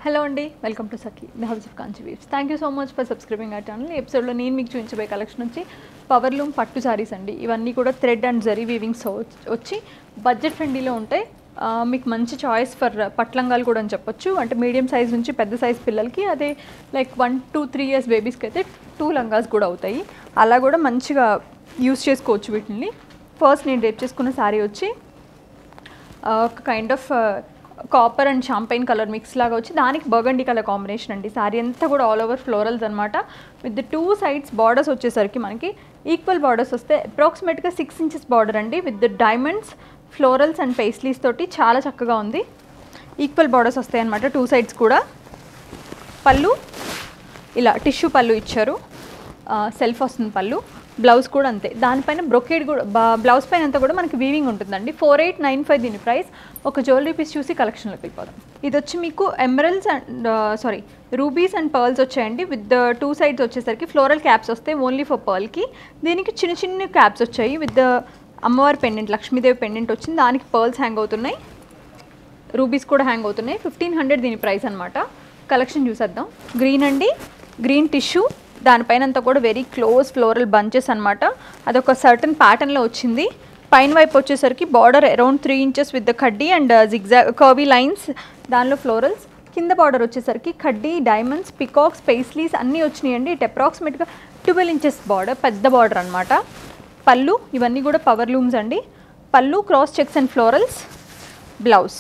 hello అండి welcome to Sakhi the house of Kanchi weaves thank you so much for subscribing ఆ channel ఈ ఎపిసోడ్లో నేను మీకు చూపించబోయే కలెక్షన్ వచ్చి పవర్ లూమ్ పట్టు సారీస్ అండి ఇవన్నీ కూడా థ్రెడ్ అండ్ జరీ వీవింగ్స్ వచ్చి బడ్జెట్ ఫ్రెండ్లీలో ఉంటాయి ఆ, మీకు మంచి చాయిస్ ఫర్ పట్లంగాలు కూడా అని చెప్పొచ్చు అంటే మీడియం సైజ్ నుంచి పెద్ద సైజ్ పిల్లలకి అదే like one two three years బేబీస్కి అయితే టూ లంగాస్ కూడా అవుతాయి అలా కూడా మంచిగా యూస్ చేసుకోవచ్చు వీటిని ఫస్ట్ నేను రేప్ చేసుకున్న శారీ వచ్చి ఆ, ఒక kind of copper and champagne colour mix లాగా వచ్చి దానికి బర్గండి కలర్ కాంబినేషన్ అండి సారీ అంతా కూడా ఆల్ ఓవర్ ఫ్లోరల్స్ అనమాట విత్ టూ సైడ్స్ బార్డర్స్ వచ్చేసరికి మనకి ఈక్వల్ బార్డర్స్ వస్తే అప్రాక్సిమేట్గా సిక్స్ ఇంచెస్ బార్డర్ అండి with diamonds florals and paisleys తోటి చాలా చక్కగా ఉంది ఈక్వల్ బార్డర్స్ వస్తాయి అనమాట టూ సైడ్స్ కూడా పళ్ళు ఇలా టిష్యూ పళ్ళు ఇచ్చారు సెల్ఫ్ వస్తుంది పళ్ళు బ్లౌజ్ కూడా అంతే దానిపైన బ్రొకేడ్ కూడా బా- బ్లౌజ్ పైన అంతా కూడా మనకి వీవింగ్ ఉంటుందండి ఫోర్ ఎయిట్ నైన్ ఫైవ్ దీని ప్రైస్ ఒక జ్యువెలరీ పీస్ చూసి కలెక్షన్లోకి వెళ్ళిపోదాం ఇది వచ్చి మీకు emeralds and sorry rubies and pearls వచ్చాయండి విత్ ద టూ సైడ్స్ వచ్చేసరికి ఫ్లోరల్ క్యాప్స్ వస్తాయి ఓన్లీ ఫర్ పర్ల్కి దీనికి చిన్న చిన్న క్యాప్స్ వచ్చాయి విత్ ద అమ్మవారి పెండెంట్ లక్ష్మీదేవి పెండెంట్ వచ్చింది దానికి పర్ల్స్ హ్యాంగ్ అవుతున్నాయి రూబీస్ కూడా హ్యాంగ్ అవుతున్నాయి ఫిఫ్టీన్ హండ్రెడ్ దీని ప్రైస్ అనమాట కలెక్షన్ చూసేద్దాం గ్రీన్ అండి గ్రీన్ టిష్యూ దానిపైన అంతా కూడా వెరీ క్లోజ్ ఫ్లోరల్ బంచెస్ అనమాట అదొక సర్టన్ ప్యాటర్న్లో వచ్చింది పైన వైపు వచ్చేసరికి border around three inches with the కడ్డీ అండ్ జిగ్జా కర్వీ లైన్స్ దానిలో ఫ్లోరల్స్ కింద బార్డర్ వచ్చేసరికి కడ్డీ డైమండ్స్ పికాక్స్ పేస్లీస్ అన్నీ వచ్చినాయండి ఇట్ అప్రాక్సిమేట్గా ట్వెల్వ్ ఇంచెస్ బార్డర్ పెద్ద బార్డర్ అనమాట పళ్ళు ఇవన్నీ కూడా పవర్ లూమ్స్ అండి పళ్ళు cross checks and florals blouse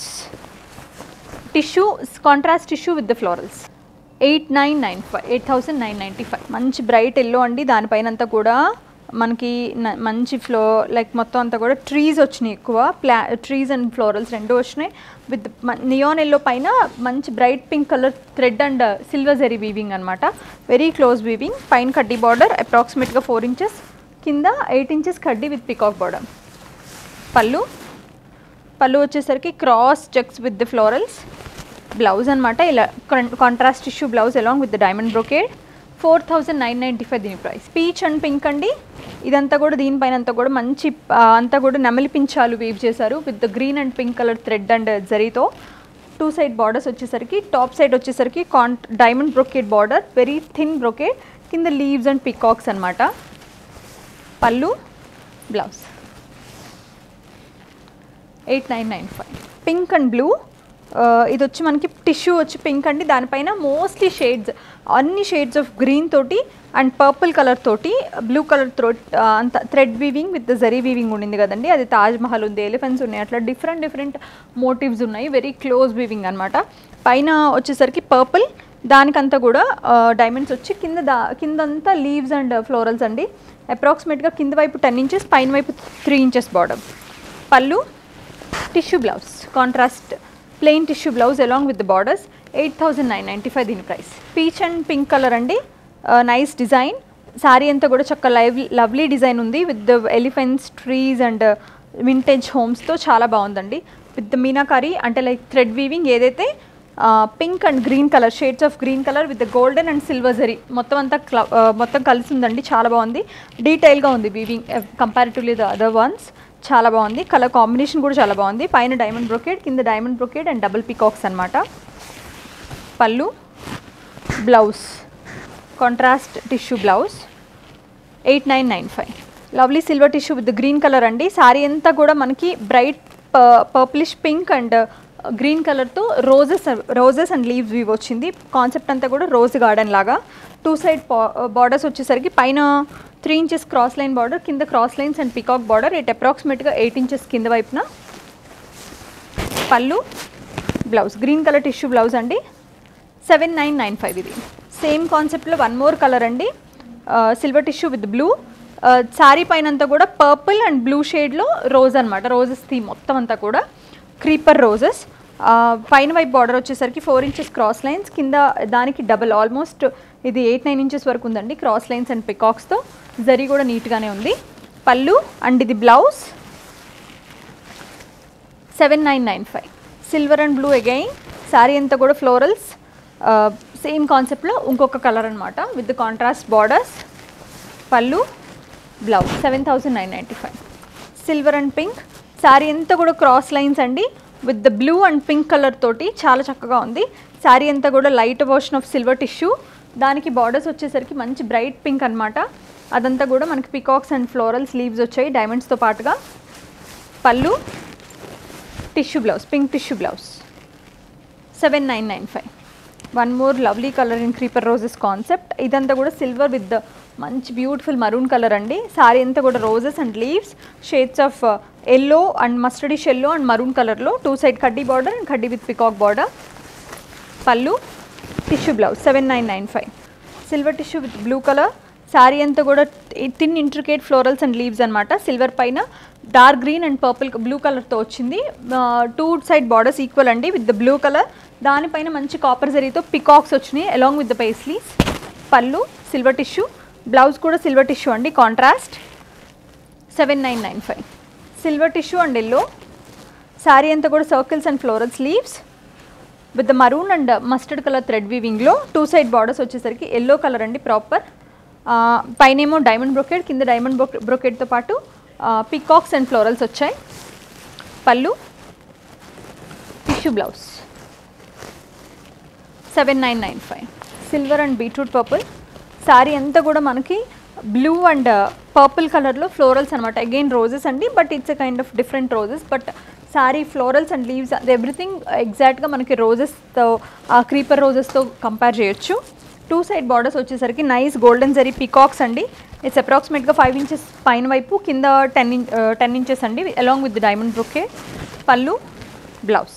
tissue contrast tissue with the florals eight nine nine five eight thousand nine ninety five మంచి బ్రైట్ ఎల్లో అండి దానిపైన అంతా కూడా మనకి న- మంచి ఫ్లో లైక్ మొత్తం అంతా కూడా ట్రీస్ వచ్చినాయి ఎక్కువ ప్లా ట్రీస్ అండ్ ఫ్లోరల్స్ రెండు వచ్చినాయి విత్ నియాన్ ఎల్లో పైన మంచి bright pink colour thread and silver zari weaving అనమాట వెరీ క్లోజ్ వీవింగ్ పైన కడ్డీ బార్డర్ అప్రాక్సిమేట్గా ఫోర్ ఇంచెస్ కింద ఎయిట్ ఇంచెస్ కడ్డీ విత్ పికాక్ బార్డర్ పళ్ళు పళ్ళు వచ్చేసరికి cross checks with the florals blouse అనమాట ఇలా contrast tissue blouse along with the diamond brocade four thousand nine ninety five దీని ప్రైస్ పీచ్ అండ్ పింక్ అండి ఇదంతా కూడా దీనిపైన అంతా కూడా మంచి ఆ, అంతా కూడా నెమలి పించాలు వీవ్ చేశారు with the green and pink colour thread and జరీతో టూ సైడ్ బార్డర్స్ వచ్చేసరికి టాప్ సైడ్ వచ్చేసరికి కాన్ diamond brocade border very thin brocade కింద లీవ్స్ అండ్ పికాక్స్ అనమాట పళ్ళు blouse eight nine nine five pink and blue ఇది వచ్చి మనకి టిష్యూ వచ్చి పింక్ అండి దానిపైన మోస్ట్లీ షేడ్స్ అన్ని షేడ్స్ ఆఫ్ గ్రీన్ తోటి అండ్ పర్పుల్ కలర్ తోటి బ్లూ కలర్ తో అంత thread weaving with zari weaving ఉండింది కదండి అది తాజ్ మహల్ ఉంది ఎలిఫెంట్స్ ఉన్నాయి అట్లా డిఫరెంట్ డిఫరెంట్ మోటివ్స్ ఉన్నాయి వెరీ క్లోజ్ వీవింగ్ అనమాట పైన వచ్చేసరికి పర్పుల్ దానికంతా కూడా డైమండ్స్ వచ్చి కింద దా కిందంతా లీవ్స్ అండ్ ఫ్లోరల్స్ అండి అప్రాక్సిమేట్గా కింద వైపు టెన్ ఇంచెస్ పైన వైపు three inches border pallu tissue blouse contrast plain tissue blouse along with the borders eight thousand nine ninety five దీని price peach and pink colour అండి నైస్ డిజైన్ శారీ అంతా కూడా చక్క లైవ్ లవ్లీ డిజైన్ ఉంది with the elephants trees and vintage హోమ్స్తో చాలా బాగుందండి with the meenakari అంటే లైక్ థ్రెడ్ వీవింగ్ ఏదైతే pink and green colour shades of green colour with golden and silver zari మొత్తం అంతా క్ల- ఆ, మొత్తం కలిసి ఉందండి చాలా బాగుంది డీటెయిల్గా ఉంది weaving comparatively the other ones చాలా బాగుంది కలర్ కాంబినేషన్ కూడా చాలా బాగుంది పైన డైమండ్ బ్రొకేడ్ కింద diamond brocade and double peacocks అనమాట పళ్ళు blouse contrast tissue blouse eight nine nine five lovely silver tissue with green colour అండి శారీ అంతా కూడా మనకి bright purplish pink and green కలర్తో roses roses and leaves weave వచ్చింది concept అంతా కూడా రోజ్ గార్డెన్ లాగా టూ సైడ్ బార్డర్స్ వచ్చేసరికి పైన three inches cross line border కింద cross lines and peacock border it అప్రాక్సిమేట్గా ఎయిట్ ఇంచెస్ కింద వైపున pallu blouse green colour tissue blouse అండి సెవెన్ నైన్ నైన్ ఫైవ్ ఇది సేమ్ కాన్సెప్ట్లో వన్ మోర్ కలర్ అండి silver tissue with blue sari పైన అంతా కూడా పర్పుల్ అండ్ బ్లూ షేడ్లో రోజ్ అనమాట రోజెస్ థీమ్ మొత్తం అంతా కూడా క్రీపర్ రోజెస్ పైన వైపు బార్డర్ వచ్చేసరికి ఫోర్ ఇంచెస్ క్రాస్ లైన్స్ కింద దానికి డబల్ ఆల్మోస్ట్ ఇది ఎయిట్ నైన్ ఇంచెస్ వరకు ఉందండి క్రాస్ లైన్స్ అండ్ పికాక్స్తో జరీ కూడా నీట్గానే ఉంది పళ్ళు అండ్ ఇది blouse seven nine nine five silver and blue again sari అంతా కూడా ఫ్లోరల్స్ సేమ్ కాన్సెప్ట్లో ఇంకొక కలర్ అనమాట with contrast borders pallu blouse seven thousand nine ninety five silver and pink sari అంతా కూడా క్రాస్ లైన్స్ అండి with the blue and pink colour తోటి చాలా చక్కగా ఉంది శారీ అంతా కూడా light version of silver tissue దానికి బార్డర్స్ వచ్చేసరికి మంచి బ్రైట్ పింక్ అనమాట అదంతా కూడా మనకి పికాక్స్ అండ్ ఫ్లోరల్ స్లీవ్స్ వచ్చాయి డైమండ్స్తో పాటుగా pallu tissue blouse pink tissue blouse seven nine nine five one more lovely colour in creeper roses concept ఇదంతా కూడా సిల్వర్ విత్ మంచి బ్యూటిఫుల్ మరూన్ కలర్ అండి సారీ అంతా కూడా roses and leaves shades of yellow and mustardish yellow and maroon కలర్లో two side కడ్డీ border and కడ్డీ with peacock border pallu tissue blouse seven nine nine five silver tissue with blue colour sari అంతా కూడా thin intricate florals and leaves అనమాట silver పైన dark green and purple blue కలర్తో వచ్చింది two side borders equal అండి with the blue colour దానిపైన మంచి copper జరీతో పికాక్స్ వచ్చినాయి along with the paisleys pallu silver tissue blouse కూడా సిల్వర్ టిష్యూ అండి contrast seven nine nine five silver tissue and yellow sari అంతా కూడా circles and floral sleeves with the maroon and mustard colour thread వీవింగ్లో two side borders వచ్చేసరికి yellow colour అండి proper పైనేమో diamond brocade కింద diamond బ్రొకెట్తో పాటు పికాక్స్ అండ్ ఫ్లోరల్స్ వచ్చాయి pallu tissue blouse seven nine nine five silver and beetroot purple sari అంతా కూడా మనకి బ్లూ అండ్ పర్పుల్ కలర్లో ఫ్లోరల్స్ అనమాట అగైన్ రోజెస్ అండి but it's a kind of different roses but sari florals and leaves everything ఎగ్జాక్ట్గా మనకి రోజెస్తో ఆ క్రీపర్ రోజెస్తో కంపేర్ చేయొచ్చు టూ సైడ్ బార్డర్స్ వచ్చేసరికి నైస్ గోల్డెన్ జరీ పికాక్స్ అండి ఇట్స్ అప్రాక్సిమేట్గా ఫైవ్ ఇంచెస్ పైన వైపు కింద టెన్ ఇంచ్ టెన్ ఇంచెస్ అండి along with diamond brocade pallu blouse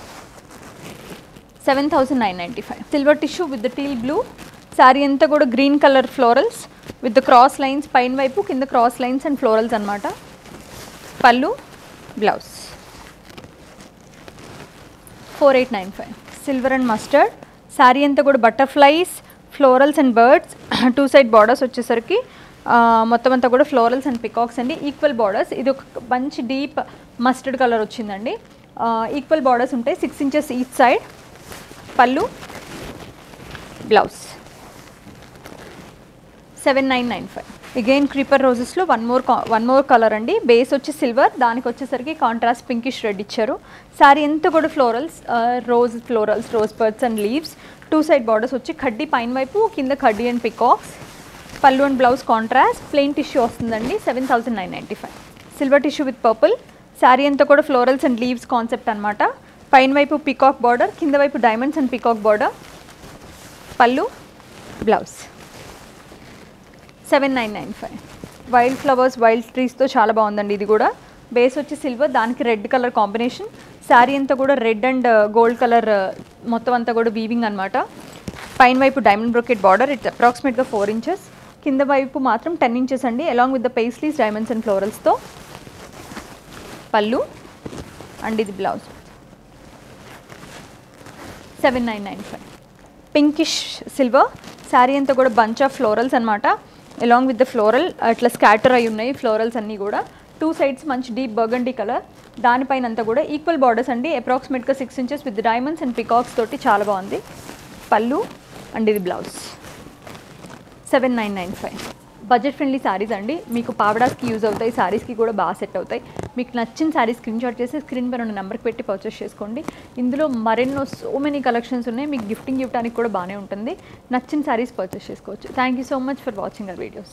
seven thousand nine ninety five silver tissue with the teal blue sari అంతా కూడా green colour florals with the cross lines పైన వైపు కింద క్రాస్ లైన్స్ అండ్ ఫ్లోరల్స్ అనమాట పళ్ళు blouse four eight nine five silver and mustard sari అంతా కూడా butterflies florals and birds two side borders వచ్చేసరికి ఆ, మొత్తం అంతా కూడా ఫ్లోరల్స్ అండ్ పికాక్స్ అండి ఈక్వల్ బార్డర్స్ ఇది ఒక మంచి డీప్ మస్టర్డ్ కలర్ వచ్చిందండి ఈక్వల్ బార్డర్స్ ఉంటాయి six inches each side pallu blouse seven nine nine five again creeper రోజెస్లో one more one more colour అండి బేస్ వచ్చి సిల్వర్ దానికి వచ్చేసరికి కాంట్రాస్ట్ పింకిష్ రెడ్ ఇచ్చారు శారీ ఎంత కూడా florals rose florals rose birds and leaves two side borders వచ్చి కడ్డీ పైన వైపు కింద కడ్డీ and peacocks pallu and blouse contrast plain tissue వస్తుందండి seven thousand nine ninety five silver tissue with purple sari అంతా కూడా ఫ్లోరల్స్ అండ్ లీవ్స్ కాన్సెప్ట్ అనమాట పైన వైపు పికాక్ బార్డర్ కింద వైపు diamonds and peacock border pallu blouse seven nine nine five wild flowers wild ట్రీస్తో చాలా బాగుందండి ఇది కూడా బేస్ వచ్చి సిల్వర్ దానికి రెడ్ కలర్ కాంబినేషన్ శారీ అంతా కూడా రెడ్ అండ్ గోల్డ్ కలర్ మొత్తం అంతా కూడా వీవింగ్ అనమాట పైన వైపు డైమండ్ బ్రోకెట్ బార్డర్ ఇట్స్ అప్రాక్సిమేట్గా ఫోర్ ఇంచెస్ కింద వైపు మాత్రం టెన్ ఇంచెస్ అండి along with the paisleys diamonds and ఫ్లోరల్స్తో పళ్ళు అండ్ ఇది blouse seven nine nine five pinkish silver sari అంతా కూడా బంచ్ ఆఫ్ ఫ్లోరల్స్ అనమాట అలాంగ్ విత్ ద ఫ్లోరల్ అట్లా స్కాటర్ అయి ఉన్నాయి ఫ్లోరల్స్ అన్నీ కూడా టూ సైడ్స్ మంచి డీప్ బర్గండీ కలర్ దానిపైన అంతా కూడా ఈక్వల్ బార్డర్స్ అండి అప్రాక్సిమేట్గా six inches with diamonds and peacocks తోటి చాలా బాగుంది పళ్ళు అండ్ ఇది blouse seven nine nine five budget friendly saris అండి మీకు పావడాస్కి యూజ్ అవుతాయి శారీస్కి కూడా బాగా సెట్ అవుతాయి మీకు నచ్చిన శారీ స్క్రీన్ షాట్ చేసి స్క్రీన్ పైన ఉన్న నెంబర్కి పెట్టి పర్చేస్ చేసుకోండి ఇందులో మరెన్నో సో మెనీ కలెక్షన్స్ ఉన్నాయి మీకు గిఫ్టింగ్ ఇవ్వడానికి కూడా బాగానే ఉంటుంది నచ్చిన శారీస్ పర్చేస్ చేసుకోవచ్చు thank you so much for watching our videos